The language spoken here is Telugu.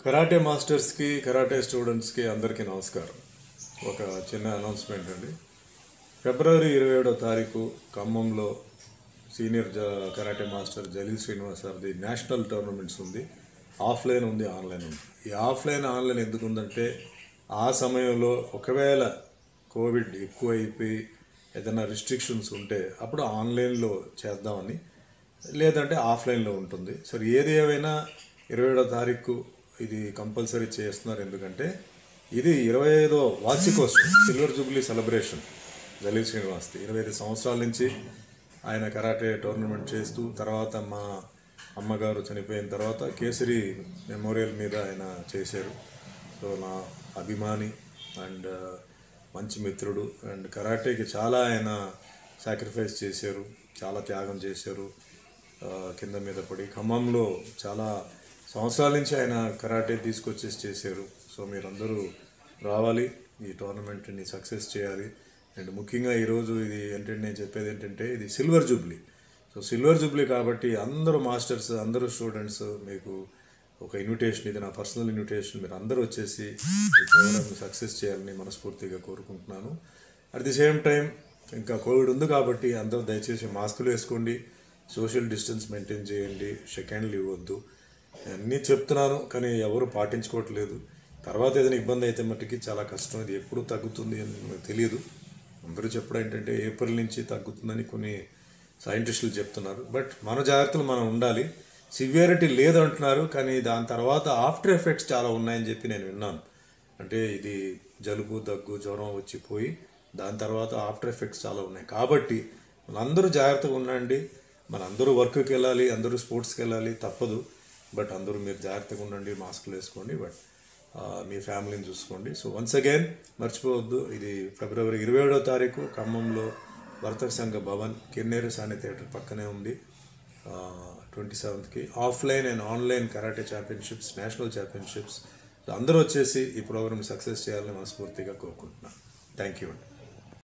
కరాటే మాస్టర్స్కి కరాటే స్టూడెంట్స్కి అందరికీ నమస్కారం ఒక చిన్న అనౌన్స్మెంట్ అండి ఫిబ్రవరి ఇరవై ఏడో తారీఖు ఖమ్మంలో సీనియర్ జ కరాటే మాస్టర్ జలీల్ శ్రీనివాస్ గారిది నేషనల్ టోర్నమెంట్స్ ఉంది ఆఫ్లైన్ ఉంది ఆన్లైన్ ఉంది ఈ ఆఫ్లైన్ ఆన్లైన్ ఎందుకు ఉందంటే ఆ సమయంలో ఒకవేళ కోవిడ్ ఎక్కువ అయిపోయి ఏదైనా రిస్ట్రిక్షన్స్ ఉంటే అప్పుడు ఆన్లైన్లో చేద్దామని లేదంటే ఆఫ్లైన్లో ఉంటుంది సరే ఏది ఏమైనా ఇరవై ఏడో తారీఖు ఇది కంపల్సరీ చేస్తున్నారు ఎందుకంటే ఇది ఇరవై ఐదో వార్షికోత్సవం సిల్వర్ జూబ్లీ సెలబ్రేషన్ జలీల్ శ్రీనివాస్ది ఇరవై ఐదు సంవత్సరాల నుంచి ఆయన కరాటే టోర్నమెంట్ చేస్తూ తర్వాత మా అమ్మగారు చనిపోయిన తర్వాత కేసరి మెమోరియల్ మీద ఆయన చేశారు సో నా అభిమాని అండ్ మంచి మిత్రుడు అండ్ కరాటేకి చాలా ఆయన సాక్రిఫైస్ చేశారు చాలా త్యాగం చేశారు ఆ, కింద మీద పడి ఖమ్మంలో చాలా సంవత్సరాల నుంచి ఆయన కరాటే తీసుకొచ్చేసి చేశారు సో మీరందరూ రావాలి ఈ టోర్నమెంట్ని సక్సెస్ చేయాలి అండ్ ముఖ్యంగా ఈరోజు ఇది ఏంటంటే నేను చెప్పేది ఏంటంటే ఇది silver jubilee so silver jubilee కాబట్టి అందరూ మాస్టర్స్ అందరూ స్టూడెంట్స్ మీకు ఒక ఇన్విటేషన్ ఇది నా పర్సనల్ ఇన్విటేషన్ మీరు అందరూ వచ్చేసి ఈ ప్రోగ్రామ్ని సక్సెస్ చేయాలని మనస్ఫూర్తిగా కోరుకుంటున్నాను అట్ ది సేమ్ టైం ఇంకా కోవిడ్ ఉంది కాబట్టి అందరూ దయచేసి మాస్కులు వేసుకోండి సోషల్ డిస్టెన్స్ మెయింటైన్ చేయండి సెకండ్లు ఇవ్వద్దు అన్నీ చెప్తున్నాను కానీ ఎవరు పాటించుకోవట్లేదు తర్వాత ఏదైనా ఇబ్బంది అయితే మట్టుకి చాలా కష్టం ఇది ఎప్పుడు తగ్గుతుంది అని మనకు తెలియదు అందరూ చెప్పడం ఏంటంటే ఏప్రిల్ నుంచి తగ్గుతుందని కొన్ని సైంటిస్టులు చెప్తున్నారు బట్ మన జాగ్రత్తలు మనం ఉండాలి సివియారిటీ లేదు అంటున్నారు కానీ దాని తర్వాత ఆఫ్టర్ ఎఫెక్ట్స్ చాలా ఉన్నాయని చెప్పి నేను విన్నాను అంటే ఇది జలుబు దగ్గు జ్వరం వచ్చి పోయి దాని తర్వాత ఆఫ్టర్ ఎఫెక్ట్స్ చాలా ఉన్నాయి కాబట్టి మనందరూ జాగ్రత్తగా ఉండండి మన అందరూ వర్క్కి వెళ్ళాలి అందరూ స్పోర్ట్స్కి వెళ్ళాలి తప్పదు బట్ అందరూ మీరు జాగ్రత్తగా ఉండండి మాస్కులు వేసుకోండి బట్ ఆ, మీ ఫ్యామిలీని చూసుకోండి సో వన్స్ అగైన్ మర్చిపోవద్దు ఇది ఫిబ్రవరి ఇరవై ఏడో తారీఖు ఖమ్మంలో వర్తక సంఘ భవన్ కిన్నేరు సాని థియేటర్ పక్కనే ఉంది ట్వంటీ సెవెంత్కి offline and online karate championships national championships అందరూ వచ్చేసి ఈ ప్రోగ్రామ్ సక్సెస్ చేయాలని మనస్ఫూర్తిగా కోరుకుంటున్నాను థ్యాంక్ యూ అండి